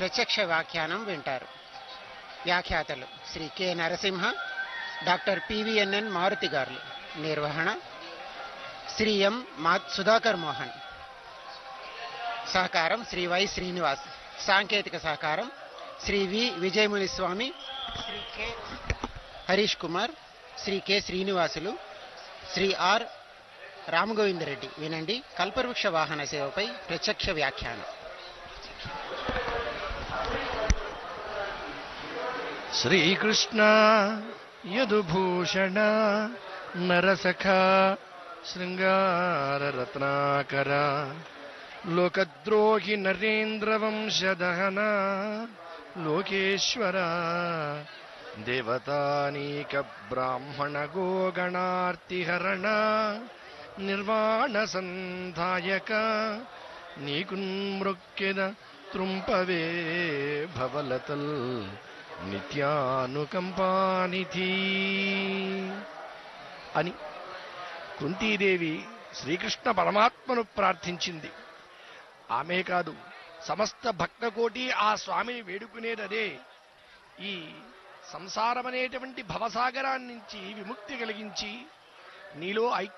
ప్రత్యక్ష వ్యాఖ్యానం వింటారు వ్యాఖ్యాతలు Sri K Narasimha doctor PVNN Maruti garu నిర్వహణ శ్రీ ఎం మా సుధాకర్ మోహన్ సహకారం శ్రీ వై శ్రీనివాస్ సాంకేతిక సహకారం Sri V Vijayamuni Swamy Sri K Harish Kumar Sri K Srinivasulu Sri R Ramagovindareddy వినండి కల్పవృక్ష వాహన సేవపై ప్రత్యక్ష వ్యాఖ్యానం శ్రీకృష్ణ యదుభూషణ నరసఖ శృంగారరత్నాకర లోకద్రోహి నరేంద్రవంశదహన లోకేశ్వర దేవతానీక బ్రాహ్మణ గోగణార్తిహరణ నిర్వాణ సంధాయక నీకున్మృక్కెద త్రుంపవే భవలతల్ నిత్యానుకంపానిధి అని కుంతీదేవి శ్రీకృష్ణ పరమాత్మను ప్రార్థించింది ఆమె కాదు సమస్త భక్తకోటి ఆ స్వామిని వేడుకునేదదే ఈ సంసారమనేటువంటి భవసాగరాన్నించి విముక్తి కలిగించి నీలో ఐక్య